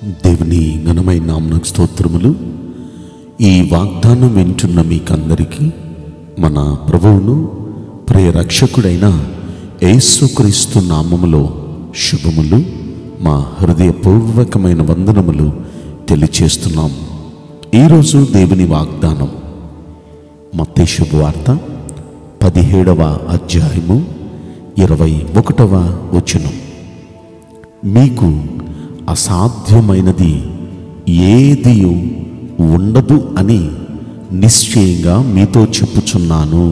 దేవుని ఘనమైన నామనకు స్తోత్రములు ఈ వాగ్దానం వింటున్న మీకందరికీ మన ప్రభువును ప్రియ రక్షకుడైన యేసుక్రీస్తు నామములో శుభములు మా హృదయపూర్వకమైన వందనములు తెలియచేస్తున్నాం ఈరోజు దేవుని వాగ్దానం మత్తే శుభవార్త పదిహేడవ అధ్యాయము ఇరవై ఒకటవ వచనం మీకు అసాధ్యమైనది ఏది ఉండదు అని నిశ్చయంగా మీతో చెప్పుచున్నాను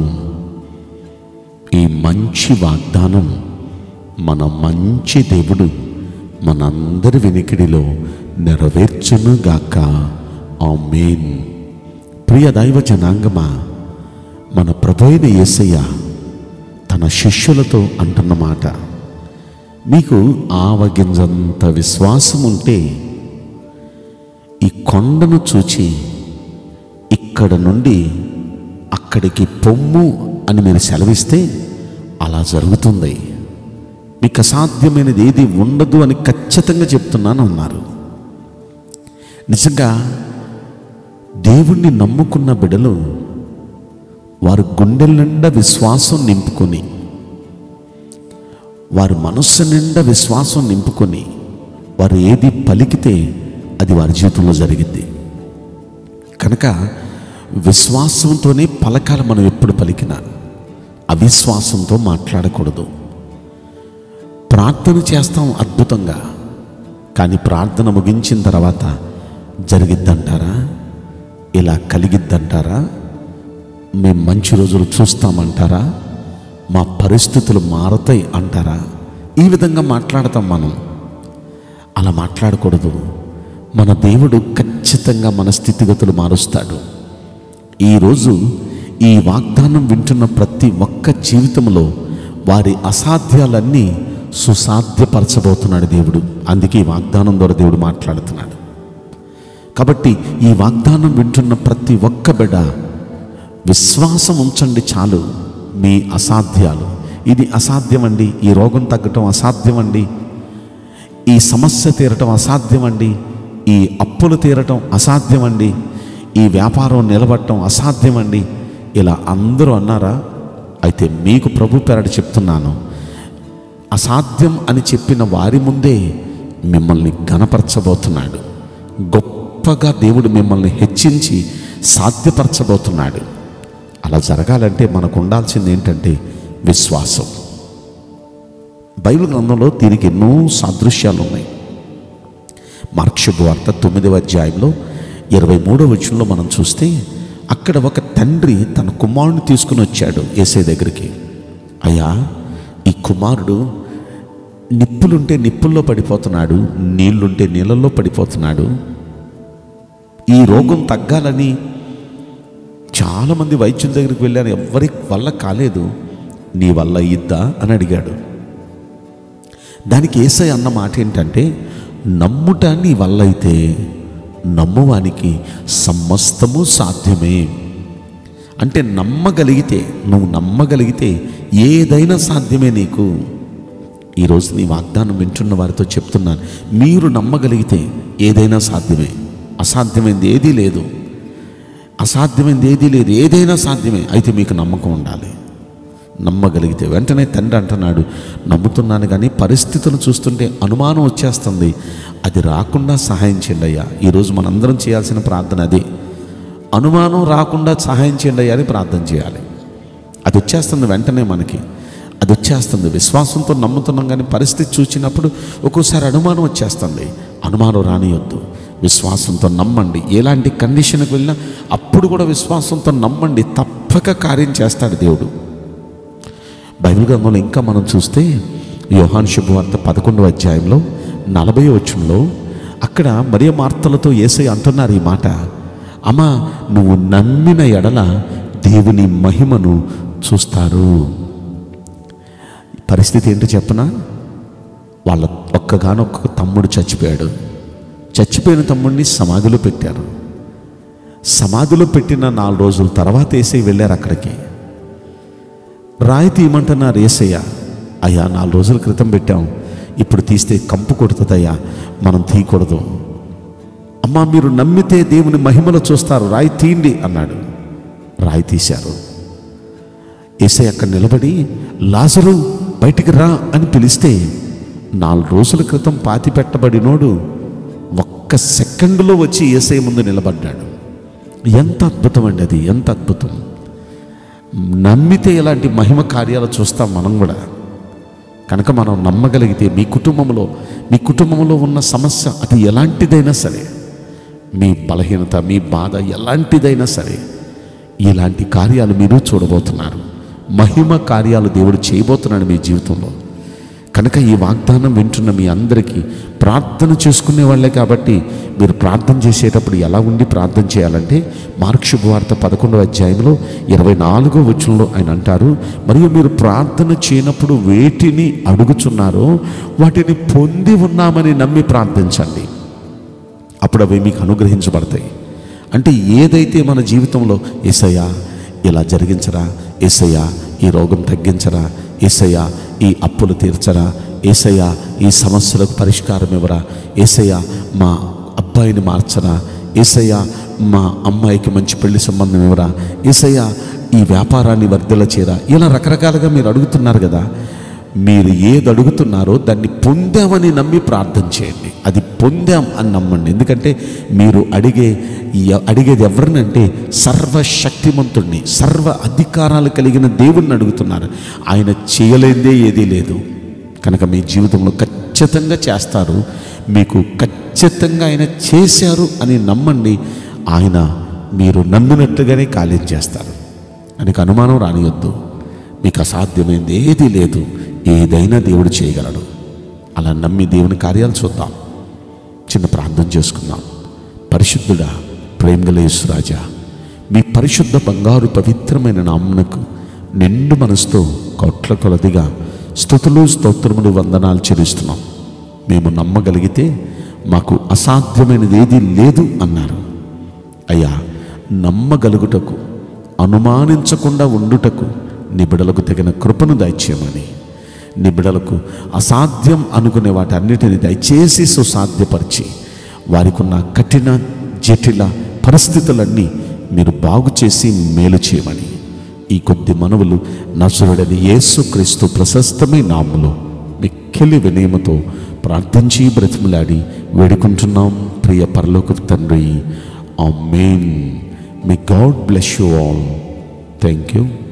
ఈ మంచి వాగ్దానం మన మంచి దేవుడు మనందరి వెనికిడిలో నెరవేర్చునుగాక ఆమేన్ ప్రియ దైవ జనాంగమా మన ప్రభు అయిన యేసయ్య తన శిష్యులతో అంటున్న మాట మీకు ఆవగింజంత విశ్వాసం ఉంటే ఈ కొండను చూచి ఇక్కడ నుండి అక్కడికి పొమ్ము అని మీరు సెలవిస్తే అలా జరుగుతుంది మీకు అసాధ్యమైనది ఏది ఉండదు అని ఖచ్చితంగా చెప్తున్నాను అన్నారు నిజంగా దేవుణ్ణి నమ్ముకున్న బిడలు వారి గుండెల నిండా విశ్వాసం నింపుకొని వారి మనస్సు నిండా విశ్వాసం నింపుకొని వారు ఏది పలికితే అది వారి జీవితంలో జరిగింది కనుక విశ్వాసంతోనే పలకాలి మనం ఎప్పుడు పలికినా అవిశ్వాసంతో మాట్లాడకూడదు ప్రార్థన చేస్తాం అద్భుతంగా కానీ ప్రార్థన ముగించిన తర్వాత జరిగిద్దంటారా ఇలా కలిగిద్దంటారా మేము మంచి రోజులు చూస్తామంటారా మా పరిస్థితులు మారతాయి అంటారా ఈ విధంగా మాట్లాడతాం మనం అలా మాట్లాడకూడదు మన దేవుడు ఖచ్చితంగా మన స్థితిగతులు మారుస్తాడు ఈరోజు ఈ వాగ్దానం వింటున్న ప్రతి ఒక్క జీవితంలో వారి అసాధ్యాలన్నీ సుసాధ్యపరచబోతున్నాడు దేవుడు అందుకే ఈ వాగ్దానం ద్వారా దేవుడు మాట్లాడుతున్నాడు కాబట్టి ఈ వాగ్దానం వింటున్న ప్రతి ఒక్క బిడ్డ విశ్వాసం ఉంచండి చాలు మీ అసాధ్యాలు ఇది అసాధ్యమండి ఈ రోగం తగ్గటం అసాధ్యమండి ఈ సమస్య తీరటం అసాధ్యమండి ఈ అప్పులు తీరటం అసాధ్యమండి ఈ వ్యాపారం నిలబడటం అసాధ్యమండి ఇలా అందరూ అన్నారా అయితే మీకు ప్రభు పేరట చెప్తున్నాను అసాధ్యం అని చెప్పిన వారి ముందే మిమ్మల్ని గణపరచబోతున్నాడు గొప్పగా దేవుడు మిమ్మల్ని హెచ్చించి సాధ్యపరచబోతున్నాడు అలా జరగాలంటే మనకు ఉండాల్సింది ఏంటంటే విశ్వాసం బైబిల్ గ్రంథంలో దీనికి ఎన్నో సాదృశ్యాలు ఉన్నాయి మార్క్షపు వార్త తొమ్మిదవ అధ్యాయంలో ఇరవై మూడవ వచనంలో మనం చూస్తే అక్కడ ఒక తండ్రి తన కుమారుని తీసుకుని వచ్చాడు ఏసై దగ్గరికి అయ్యా ఈ కుమారుడు నిప్పులుంటే నిప్పుల్లో పడిపోతున్నాడు నీళ్లుంటే నీళ్ళల్లో పడిపోతున్నాడు ఈ రోగం తగ్గాలని చాలామంది వైద్యుల దగ్గరికి వెళ్ళారు ఎవరి వల్ల కాలేదు నీ వల్ల ఇద్దా అని అడిగాడు దానికి ఏసై అన్న మాట ఏంటంటే నమ్ముట నీ వల్ల అయితే నమ్మువానికి సమస్తము సాధ్యమే అంటే నమ్మగలిగితే నువ్వు నమ్మగలిగితే ఏదైనా సాధ్యమే నీకు ఈరోజు నీ వాగ్దానం వింటున్న వారితో చెప్తున్నాను మీరు నమ్మగలిగితే ఏదైనా సాధ్యమే అసాధ్యమైంది ఏదీ లేదు అసాధ్యమైంది ఏదీ లేదు ఏదైనా సాధ్యమే అయితే మీకు నమ్మకం ఉండాలి నమ్మగలిగితే వెంటనే తండ్రి అంటున్నాడు నమ్ముతున్నాను కానీ పరిస్థితులు చూస్తుంటే అనుమానం వచ్చేస్తుంది అది రాకుండా సహాయం చేయండి అయ్యా ఈరోజు మనందరం చేయాల్సిన ప్రార్థన అదే అనుమానం రాకుండా సహాయం చేయండి అయ్యా అని ప్రార్థన చేయాలి అది వచ్చేస్తుంది వెంటనే మనకి అది వచ్చేస్తుంది విశ్వాసంతో నమ్ముతున్నాం కానీ పరిస్థితి చూసినప్పుడు ఒక్కోసారి అనుమానం వచ్చేస్తుంది అనుమానం రానియొద్దు విశ్వాసంతో నమ్మండి ఎలాంటి కండిషన్కి వెళ్ళినా అప్పుడు కూడా విశ్వాసంతో నమ్మండి తప్పక కార్యం చేస్తాడు దేవుడు బైబిల్ గ్రంథంలో ఇంకా మనం చూస్తే యోహాన్ శుభవార్త పదకొండవ అధ్యాయంలో నలభై వచ్చంలో అక్కడ మరియ మార్తలతో ఏసై అంటున్నారు ఈ మాట అమ్మా నువ్వు నమ్మిన ఎడల దేవుని మహిమను చూస్తారు పరిస్థితి ఏంటో చెప్పనా వాళ్ళ ఒక్కగానొక్క తమ్ముడు చచ్చిపోయాడు చచ్చిపోయిన తమ్ముడిని సమాధిలో పెట్టారు సమాధిలో పెట్టిన నాలుగు రోజుల తర్వాత వేసి వెళ్ళారు అక్కడికి రాయి తీయమంటున్నారు ఏసయ్య అయ్యా నాలుగు రోజుల క్రితం పెట్టాం ఇప్పుడు తీస్తే కంపు కొడుతుందయ్యా మనం తీయకూడదు అమ్మా మీరు నమ్మితే దేవుని మహిమలో చూస్తారు రాయి తీయండి అన్నాడు రాయి తీశారు ఏసై అక్కడ నిలబడి లాజరు బయటికి రా అని పిలిస్తే నాలుగు రోజుల క్రితం పాతి పెట్టబడినోడు ఒక్క సెకండ్లో వచ్చి ఏసై ముందు నిలబడ్డాడు ఎంత అద్భుతం అండి అది ఎంత అద్భుతం నమ్మితే ఇలాంటి మహిమ కార్యాలు చూస్తాం మనం కూడా కనుక మనం నమ్మగలిగితే మీ కుటుంబంలో మీ కుటుంబంలో ఉన్న సమస్య అది ఎలాంటిదైనా సరే మీ బలహీనత మీ బాధ ఎలాంటిదైనా సరే ఇలాంటి కార్యాలు మీరు చూడబోతున్నారు మహిమ కార్యాలు దేవుడు చేయబోతున్నాడు మీ జీవితంలో కనుక ఈ వాగ్దానం వింటున్న మీ అందరికీ ప్రార్థన చేసుకునే వాళ్ళే కాబట్టి మీరు ప్రార్థన చేసేటప్పుడు ఎలా ఉండి ప్రార్థన చేయాలంటే మార్క్ శుభవార్త పదకొండవ అధ్యాయంలో ఇరవై నాలుగో వచనంలో ఆయన అంటారు మరియు మీరు ప్రార్థన చేయనప్పుడు వేటిని అడుగుచున్నారో వాటిని పొంది ఉన్నామని నమ్మి ప్రార్థించండి అప్పుడు అవి మీకు అనుగ్రహించబడతాయి అంటే ఏదైతే మన జీవితంలో ఏసయ్యా ఇలా జరిగించరా ఏసయ్యా ఈ రోగం తగ్గించరా ఏసయ్యా ఈ అప్పులు తీర్చరా ఏసయ్యా ఈ సమస్యలకు పరిష్కారం ఇవ్వరా ఏసయ్యా మా అబ్బాయిని మార్చరా ఏసయ్యా మా అమ్మాయికి మంచి పెళ్లి సంబంధం ఇవ్వరా ఏసయ్యా ఈ వ్యాపారాన్ని వర్ధల చేరా ఇలా రకరకాలుగా మీరు అడుగుతున్నారు కదా మీరు ఏది అడుగుతున్నారో దాన్ని పొందామని నమ్మి ప్రార్థన చేయండి అది పొందాం అని నమ్మండి ఎందుకంటే మీరు అడిగే ఎ- అడిగేది ఎవరినంటే సర్వశక్తిమంతుడిని సర్వ అధికారాలు కలిగిన దేవుణ్ణి అడుగుతున్నారు ఆయన చేయలేదే ఏదీ లేదు కనుక మీ జీవితంలో ఖచ్చితంగా చేస్తారు మీకు ఖచ్చితంగా ఆయన చేశారు అని నమ్మండి ఆయన మీరు నమ్మినట్టుగానే కార్యం చేస్తారు ఆయనకు అనుమానం రానియొద్దు మీకు అసాధ్యమైంది ఏదీ లేదు ఏదైనా దేవుడు చేయగలడు అలా నమ్మి దేవుని కార్యాలు చూద్దాం చిన్న ప్రార్థన చేసుకుందాం పరిశుద్ధుడా ప్రేమగల యేసురాజా మీ పరిశుద్ధ బంగారు పవిత్రమైన నామునకు నిండు మనసుతో కోట్ల కొలదిగా స్థుతులు స్తోత్రములు వందనాలు చెల్లిస్తున్నాం మేము నమ్మగలిగితే మాకు అసాధ్యమైనది ఏదీ లేదు అన్నారు అయ్యా నమ్మగలుగుటకు అనుమానించకుండా ఉండుటకు నిబిడలకు తగిన కృపను దయచేయమని నిబిడలకు అసాధ్యం అనుకునే వాటన్నిటిని దయచేసి సుసాధ్యపరిచి వారికి ఉన్న కఠిన జటిల పరిస్థితులన్నీ మీరు బాగు చేసి మేలు చేయమని ఈ కొద్ది మనవులు నసురుడని యేసుక్రీస్తు ప్రశస్తమైన నామములో మిక్కిలి వినయముతో ప్రార్థించి బ్రతిమలాడి వేడుకుంటున్నాం ప్రియ పరలోక తండ్రి amen may God bless you all thank you